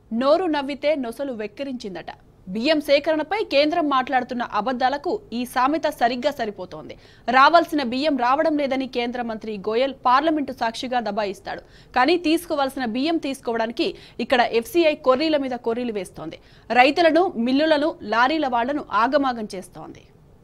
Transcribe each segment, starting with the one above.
నోరు నవ్వితే నొసలు వెక్కిరించిందట బియ్యం సేకరణపై కేంద్రం మాట్లాడుతున్న అబద్ధాలకు ఈ సామెత సరిగ్గా సరిపోతోంది రావాల్సిన బియ్యం రావడం లేదని కేంద్ర మంత్రి గోయల్ పార్లమెంటు సాక్షిగా దబాయిస్తాడు కానీ తీసుకోవాల్సిన బియ్యం తీసుకోవడానికి ఇక్కడ ఎఫ్సీఐ కొర్రీల మీద కొర్రీలు వేస్తోంది రైతులను మిల్లులను లారీల వాళ్లను ఆగమాగం చేస్తోంది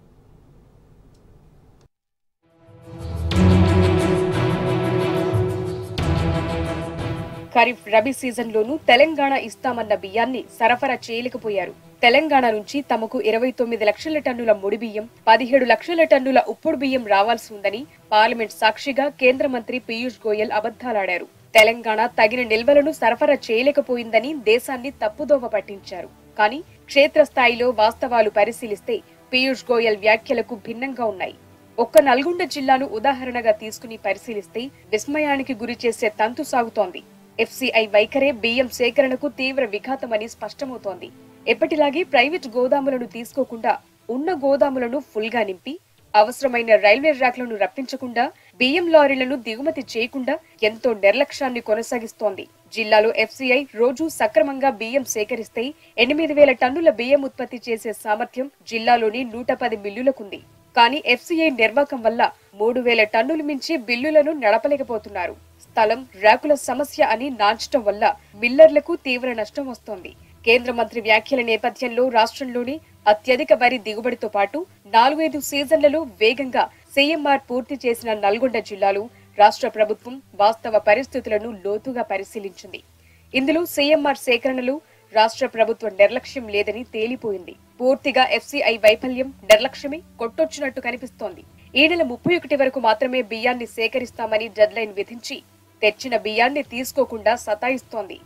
ఖరీఫ్ రబీ సీజన్లోనూ తెలంగాణ ఇస్తామన్న బియ్యాన్ని సరఫరా చేయలేకపోయారు తెలంగాణ నుంచి తమకు ఇరవై తొమ్మిది లక్షల టన్నుల ముడి బియ్యం పదిహేడు లక్షల టన్నుల ఉప్పుడు బియ్యం రావాల్సి ఉందని పార్లమెంట్ సాక్షిగా కేంద్ర మంత్రి పీయూష్ గోయల్ అబద్ధాలాడారు తెలంగాణ తగిన నిల్వలను సరఫరా చేయలేకపోయిందని దేశాన్ని తప్పుదోవ పట్టించారు కానీ క్షేత్రస్థాయిలో వాస్తవాలు పరిశీలిస్తే పీయూష్ గోయల్ వ్యాఖ్యలకు భిన్నంగా ఉన్నాయి ఒక్క నల్గొండ జిల్లాను ఉదాహరణగా తీసుకుని పరిశీలిస్తే విస్మయానికి గురి చేసే తంతు సాగుతోంది ఎఫ్సీఐ వైఖరే బియ్యం సేకరణకు తీవ్ర విఘాతమని స్పష్టమవుతోంది ఎప్పటిలాగే ప్రైవేట్ గోదాములను తీసుకోకుండా ఉన్న గోదాములను ఫుల్ గా నింపి అవసరమైన రైల్వే ర్యాక్లను రప్పించకుండా బియ్యం లారీలను దిగుమతి చేయకుండా ఎంతో నిర్లక్ష్యాన్ని కొనసాగిస్తోంది జిల్లాలో ఎఫ్సీఐ రోజు సక్రమంగా బియ్యం సేకరిస్తే ఎనిమిది వేల టన్నుల బియ్యం ఉత్పత్తి చేసే సామర్థ్యం జిల్లాలోని నూట పది మిల్లులకుంది కానీ ఎఫ్సీఐ నిర్వాకం వల్ల మూడు వేల టన్నులు మించి బిల్లులను నడపలేకపోతున్నారు స్థలం ర్యాకుల సమస్య అని నాంచటం వల్ల మిల్లర్లకు తీవ్ర నష్టం వస్తోంది కేంద్ర మంత్రి వ్యాఖ్యల నేపథ్యంలో రాష్ట్రంలోని అత్యధిక వరి దిగుబడితో పాటు నాలుగైదు సీజన్లలో వేగంగా సీఎంఆర్ పూర్తి చేసిన నల్గొండ జిల్లాలో రాష్ట్ర ప్రభుత్వం వాస్తవ పరిస్థితులను లోతుగా పరిశీలించింది ఇందులో సీఎంఆర్ సేకరణలు రాష్ట్ర ప్రభుత్వ నిర్లక్ష్యం లేదని తేలిపోయింది పూర్తిగా ఎఫ్సీఐ వైఫల్యం నిర్లక్ష్యమే కొట్టొచ్చినట్టు కనిపిస్తోంది ఈ నెల ముప్పై ఒకటి వరకు మాత్రమే బియ్యాన్ని సేకరిస్తామని డెడ్లైన్ విధించి తెచ్చిన బియ్యాన్ని తీసుకోకుండా సతాయిస్తోంది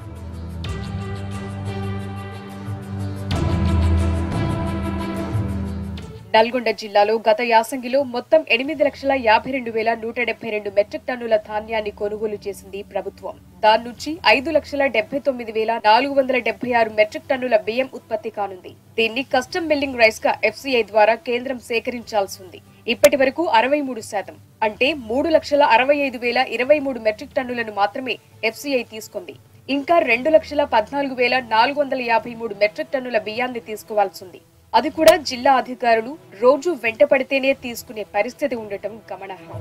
నల్గొండ జిల్లాలో గత యాసంగిలో మొత్తం ఎనిమిది లక్షల యాభై రెండు వేల నూట డెబ్బై రెండు మెట్రిక్ టన్నుల ధాన్యాన్ని కొనుగోలు చేసింది ప్రభుత్వం దాని నుంచి ఐదు లక్షల డెబ్బై తొమ్మిది వేల నాలుగు వందల డెబ్బై ఆరు మెట్రిక్ టన్నుల బియ్యం ఉత్పత్తి కానుంది దీన్ని కస్టమ్ బిల్లింగ్ రైస్ గా ఎఫ్సీఐ ద్వారా కేంద్రం సేకరించాల్సి ఉంది ఇప్పటి వరకు అరవై మూడు శాతం అంటే మూడు లక్షల అరవై ఐదు వేల ఇరవై మూడు మెట్రిక్ టన్నులను మాత్రమే ఎఫ్సీఐ తీసుకుంది ఇంకా రెండు లక్షల పద్నాలుగు వేల నాలుగు వందల యాభై మూడు మెట్రిక్ టన్నుల బియ్యాన్ని తీసుకోవాల్సి ఉంది అది కూడా జిల్లా అధికారులు రోజు వెంట పడితేనే తీసుకునే పరిస్థితి ఉండటం గమనార్హం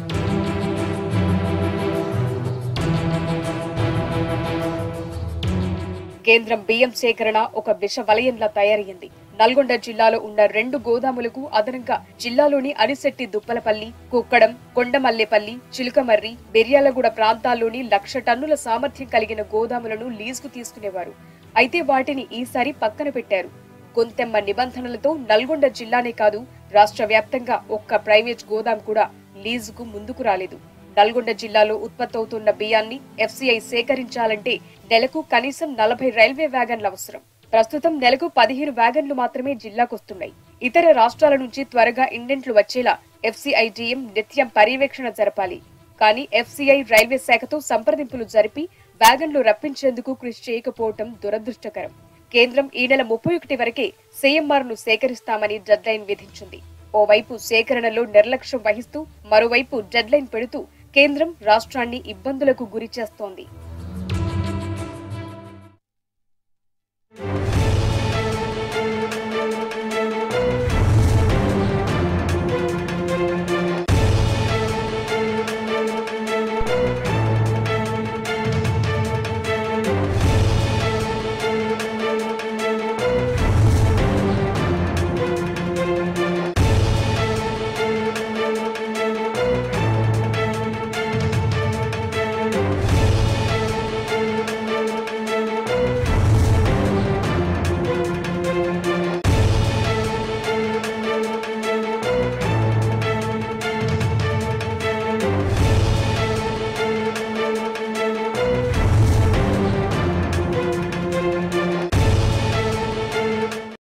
కేంద్రం బియ్యం సేకరణ ఒక విష వలయంలా తయారయ్యింది నల్గొండ జిల్లాలో ఉన్న రెండు గోదాములకు అదనంగా జిల్లాలోని అరిశెట్టి దుప్పలపల్లి కుక్కడం కొండమల్లేపల్లి చిలుకమర్రి బెర్యాలగూడ ప్రాంతాల్లోని లక్ష టన్నుల సామర్థ్యం కలిగిన గోదాములను లీజుకు తీసుకునేవారు అయితే వాటిని ఈసారి పక్కన పెట్టారు కొంతెమ్మ నిబంధనలతో నల్గొండ జిల్లానే కాదు రాష్ట్ర వ్యాప్తంగా ఒక్క ప్రైవేట్ గోదాం కూడా లీజుకు ముందుకు రాలేదు నల్గొండ జిల్లాలో ఉత్పత్తవుతున్న బియ్యాన్ని ఎఫ్సీఐ సేకరించాలంటే నెలకు కనీసం నలభై రైల్వే వ్యాగన్లు అవసరం ప్రస్తుతం నెలకు పదిహేను వ్యాగన్లు మాత్రమే జిల్లాకొస్తున్నాయి ఇతర రాష్ట్రాల నుంచి త్వరగా ఇండెంట్లు వచ్చేలా ఎఫ్సీఐ జీఎం నిత్యం పర్యవేక్షణ జరపాలి కానీ ఎఫ్సీఐ రైల్వే శాఖతో సంప్రదింపులు జరిపి వ్యాగన్లు రప్పించేందుకు కృషి చేయకపోవటం దురదృష్టకరం కేంద్రం ఈ నెల ముప్పై ఒకటి వరకే సీఎంఆర్ ను సేకరిస్తామని డెడ్లైన్ విధించింది ఓవైపు సేకరణలో నిర్లక్ష్యం వహిస్తూ మరోవైపు డెడ్లైన్ పెడుతూ కేంద్రం రాష్ట్రాన్ని ఇబ్బందులకు గురి చేస్తోంది